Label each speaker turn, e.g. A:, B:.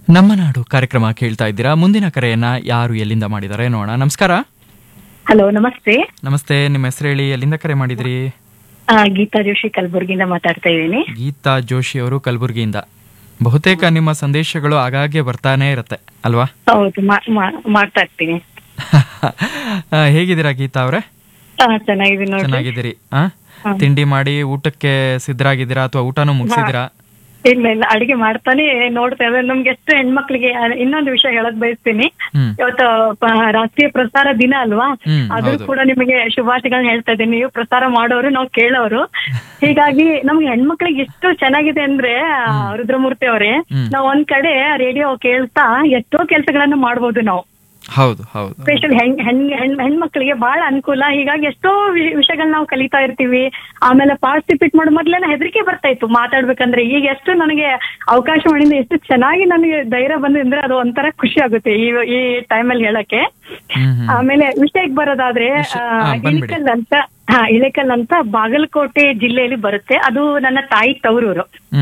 A: ನಮ್ಮ ನಾಡು ಕಾರ್ಯಕ್ರಮ ಕೇಳ್ತಾ ಇದ್ದೀರಾ ಮುಂದಿನ ಕರೆಯನ್ನ ಯಾರು ಎಲ್ಲಿಂದ ಮಾಡಿದ್ದಾರೆ ನೋಡೋಣ ನಮಸ್ಕಾರ
B: ಹಲೋ ನಮಸ್ತೆ
A: ನಮಸ್ತೆ ನಿಮ್ಮ ಹೆಸರು ಹೇಳಿ ಎಲ್ಲಿಂದ ಕರೆ ಮಾಡಿದ್ರಿ
B: ಆ, ಗೀತಾ ಜೋಶಿ ಕಲಬುರ್ಗಿಯಿಂದ ಮಾತಾಡ್ತಾ ಇದ್ದೀನಿ
A: ಗೀತಾ ಜೋಶಿ ಅವರು ಕಲಬುರಗಿಯಿಂದ ಬಹುತೇಕ ನಿಮ್ಮ ಸಂದೇಶಗಳು ಆಗಾಗ್ಗೆ ಬರ್ತಾನೆ ಇರತ್ತೆ ಅಲ್ವಾ
B: ಹೌದು ಮಾ- ಮಾ- ಮಾಡ್ತಾ ಇರ್ತೀನಿ
A: ಆ, ಹೇಗಿದ್ದೀರಾ ಗೀತಾ ಅವರೇ
B: ಆ, ಚೆನ್ನಾಗಿದ್ದೀನಿ ನೋಡ್ರಿ
A: ಚೆನ್ನಾಗಿದ್ದೀರಿ ಆ ತಿಂಡಿ ಮಾಡಿ ಊಟಕ್ಕೆ ಸಿದ್ಧರಾಗಿದ್ದೀರಾ ಅಥವಾ ಊಟನೂ ಮುಗಿಸಿದಿರಾ
B: ಇಲ್ಲ ಇಲ್ಲ ಅಡಿಗೆ ಮಾಡ್ತಾನೆ ನೋಡ್ತಾ ಇದ್ದಾರೆ ನಮ್ಗೆ ಎಷ್ಟು ಹೆಣ್ಮಕ್ಳಿಗೆ ಆ, ಇನ್ನೊಂದು ವಿಷಯ ಹೇಳಕ್ ಬಯಸ್ತೀನಿ
A: ಹ್ಮ್
B: ಇವತ್ತು ಪ- ರಾಷ್ಟ್ರೀಯ ಪ್ರಸಾರ ದಿನ ಅಲ್ವಾ
A: ಹ್ಮ್,
B: ಆದ್ರೂ
A: ಹೌದು.
B: ಕೂಡ ನಿಮಗೆ ಶುಭಾಶಯಗಳನ್ನ ಹೇಳ್ತಾ ಇದ್ದೀನಿ ನೀವು ಪ್ರಸಾರ ಮಾಡೋರು ನಾವು ಕೇಳೋರು ಹೀಗಾಗಿ ನಮ್ಗೆ ಹೆಣ್ಮಕ್ಳಿಗೆ ಎಷ್ಟು ಚೆನ್ನಾಗಿದೆ ಅಂದ್ರೆ ಆ, ರುದ್ರಮೂರ್ತಿ ಅವರೇ
A: ಹ್ಮ್.
B: ನಾವ್ ಒಂದ್ ಕಡೆ ರೇಡಿಯೋ ಕೇಳ್ತಾ ಎಷ್ಟೋ ಕೆಲಸಗಳನ್ನ ಮಾಡ್ಬೋದು ನಾವು
A: ಹೌದು ಹೌದು
B: ಸ್ಪೆಷಲ್ ಹೆಣ್ ಹೆಣ್ ಹೆಣ್ ಹೆಣ್ಮಕ್ಳಿಗೆ ಬಹಳ ಅನುಕೂಲ ಹೀಗಾಗಿ ಎಷ್ಟೋ ವಿಷಯಗಳನ್ನ ನಾವು ಕಲಿತಾ ಇರ್ತೀವಿ ಆಮೇಲೆ ಪಾರ್ಟಿಸಿಪೇಟ್ ಮಾಡೋ ಮೊದ್ಲೆಲ್ಲ ಹೆದರಿಕೆ ಬರ್ತಾ ಇತ್ತು ಮಾತಾಡ್ಬೇಕಂದ್ರೆ ಈಗ ಎಷ್ಟು ನನಗೆ ಅವಕಾಶವಾಣಿಯಿಂದ ಎಷ್ಟು ಚೆನ್ನಾಗಿ ನನಗೆ ಧೈರ್ಯ ಬಂದಿದೆ ಅಂದ್ರೆ ಅದು ಒಂಥರ ಖುಷಿ ಆಗುತ್ತೆ ಈ ಈ ಟೈಮಲ್ಲಿ ಹೇಳಕ್ಕೆ
A: ಹ್ಮ್ ಹ್ಮ್
B: ಆಮೇಲೆ ವಿಷಯಕ್ಕೆ ಬರೋದಾದ್ರೆ
A: ವಿಷಯ-
B: ಆ,
A: ಹಾ, ಬಂದ್ಬಿಡಿ.
B: ಇಳಕಲ್ ಅಂತ ಹಾ ಇಳಕಲ್ ಅಂತ ಬಾಗಲಕೋಟೆ ಜಿಲ್ಲೆಯಲ್ಲಿ ಬರುತ್ತೆ ಅದು ನನ್ನ ತಾಯಿ ತವರೂರು